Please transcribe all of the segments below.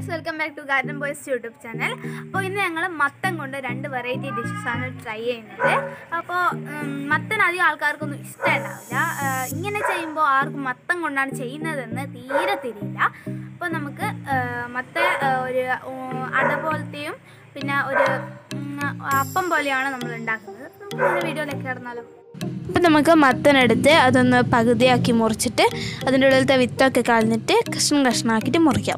friends welcome back to Garden Boys YouTube channel അപ്പോൾ ഇന്ന് ഞങ്ങൾ മത്തൻ കൊണ്ട് രണ്ട് വെറൈറ്റി ഡിഷസ് ആണ് ട്രൈ ചെയ്യുന്നത് അപ്പോൾ ഉം, മത്തൻ അധികം ആൾക്കാർക്കൊന്നും ഇഷ്ടമുണ്ടാവില്ല ആ, ഇങ്ങനെ ചെയ്യുമ്പോൾ ആർക്കും മത്തൻ കൊണ്ടാണ് ചെയ്യുന്നതെന്ന് തീരെ തിരിയില്ല അപ്പോൾ നമുക്ക് ആ, മത്തൻ ആ, ഒരു ഉം, അട പോലത്തെയും പിന്നെ ഒരു ഉം, അപ്പം പോലെയാണ് നമ്മൾ ഉണ്ടാക്കുന്നത് നമുക്ക് വീഡിയോയിലേക്ക് കിടന്നാലോ അപ്പം നമുക്ക് മത്തനെടുത്ത് അതൊന്ന് പകുതിയാക്കി മുറിച്ചിട്ട് അതിൻ്റെ ഉള്ളിലത്തെ വിത്തൊക്കെ കളഞ്ഞിട്ട് കഷ്ണം കഷ്ണമാക്കിയിട്ട് മുറിക്കാം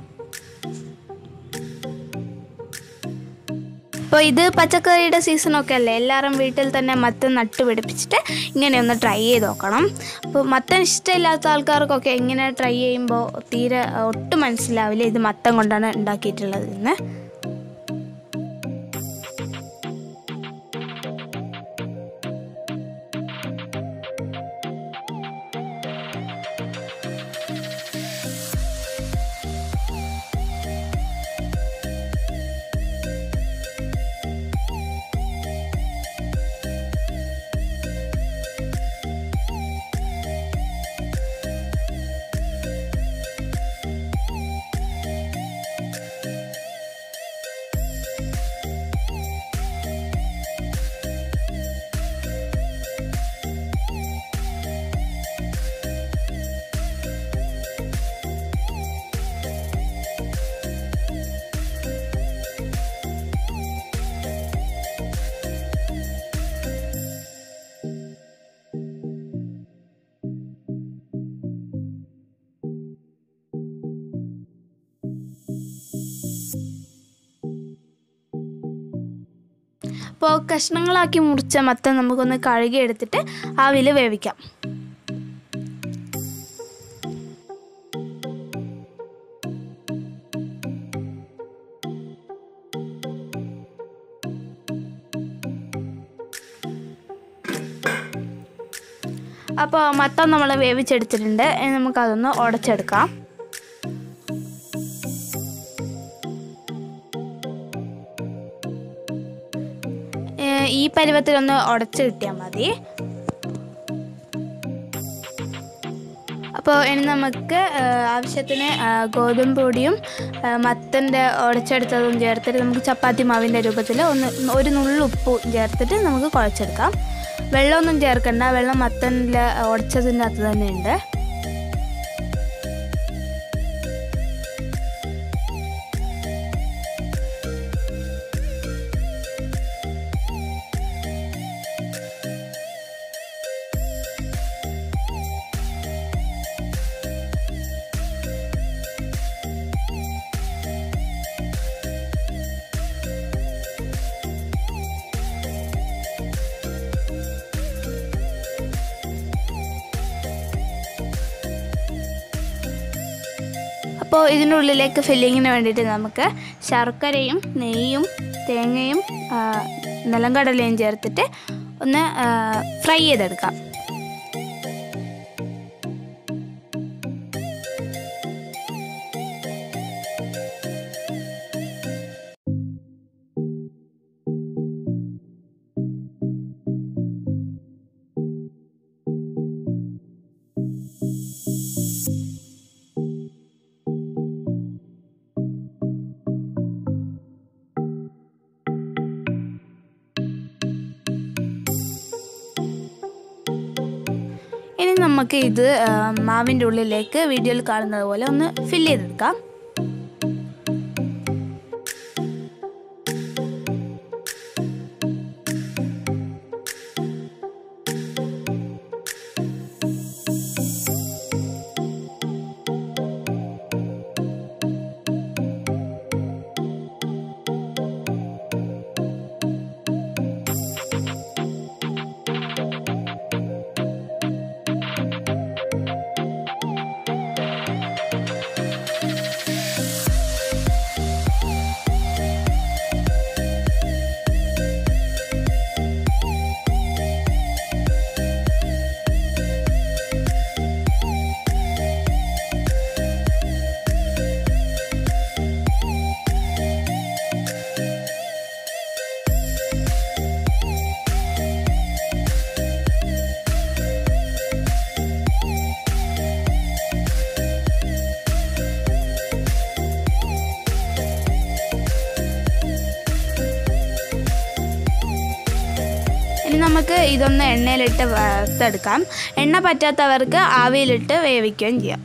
അപ്പോൾ ഇത് പച്ചക്കറിയുടെ സീസണൊക്കെ അല്ലേ എല്ലാവരും വീട്ടിൽ തന്നെ മത്തൻ നട്ട് പിടിപ്പിച്ചിട്ട് ഇങ്ങനെ ഒന്ന് ട്രൈ ചെയ്ത് നോക്കണം അപ്പോൾ മത്തൻ ഇഷ്ടമില്ലാത്ത ആൾക്കാർക്കൊക്കെ ഇങ്ങനെ ട്രൈ ചെയ്യുമ്പോൾ തീരെ ഒട്ടും മനസ്സിലാവില്ല ഇത് മത്തൻ കൊണ്ടാണ് ഉണ്ടാക്കിയിട്ടുള്ളത് എന്ന് അപ്പോൾ കഷ്ണങ്ങളാക്കി മുറിച്ച മത്തൻ നമുക്കൊന്ന് കഴുകി എടുത്തിട്ട് ആവിൽ വേവിക്കാം അപ്പോൾ മത്തൻ നമ്മൾ വേവിച്ചെടുത്തിട്ടുണ്ട് ഇനി നമുക്കതൊന്ന് ഉടച്ചെടുക്കാം ഏഹ് ഈ പരുവത്തിലൊന്ന് ഉടച്ച് കിട്ടിയാൽ മതി അപ്പോൾ ഇനി നമുക്ക് ഏഹ് ആവശ്യത്തിന് ഏഹ് ഗോതമ്പ് പൊടിയും ഏഹ് മത്തൻ്റെ ഉടച്ചെടുത്തതും ചേർത്തിട്ട് നമുക്ക് ചപ്പാത്തി മാവിൻ്റെ രൂപത്തിൽ ഒന്ന് ഒരു നുള്ളുപ്പും ചേർത്തിട്ട് നമുക്ക് കുഴച്ചെടുക്കാം വെള്ളമൊന്നും ചേർക്കണ്ട വെള്ളം മത്തനിൽ ഉടച്ചതിൻ്റെ അകത്ത് തന്നെ ഉണ്ട് അപ്പോൾ ഇതിനുള്ളിലേക്ക് ഫില്ലിങ്ങിന് വേണ്ടിയിട്ട് നമുക്ക് ശർക്കരയും നെയ്യും തേങ്ങയും ആ, നിലങ്കടലയും ചേർത്തിട്ട് ഒന്ന് ആ, ഫ്രൈ ചെയ്തെടുക്കാം ഇനി നമുക്ക് ഇത് ആ, മാവിൻ്റെ ഉള്ളിലേക്ക് വീഡിയോയിൽ കാണുന്നത് പോലെ ഒന്ന് ഫില്ല് ചെയ്തെടുക്കാം ഇനി നമുക്ക് ഇതൊന്ന് എണ്ണയിലിട്ട് വറുത്തെടുക്കാം എണ്ണ പറ്റാത്തവർക്ക് ആവിയിലിട്ട് വേവിക്കുകയും ചെയ്യാം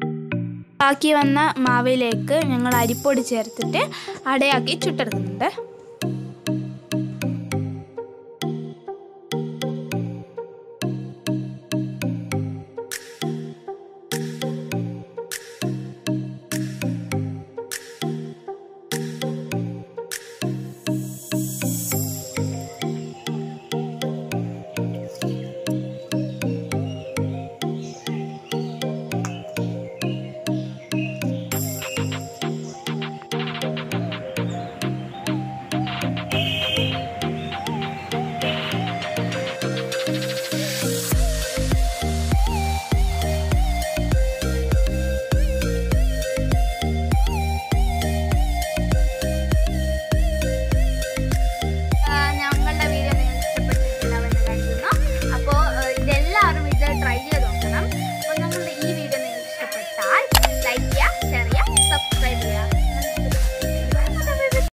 ബാക്കി വന്ന മാവിലേക്ക് ഞങ്ങൾ അരിപ്പൊടി ചേർത്തിട്ട് അടയാക്കി ചുട്ടെടുക്കുന്നുണ്ട്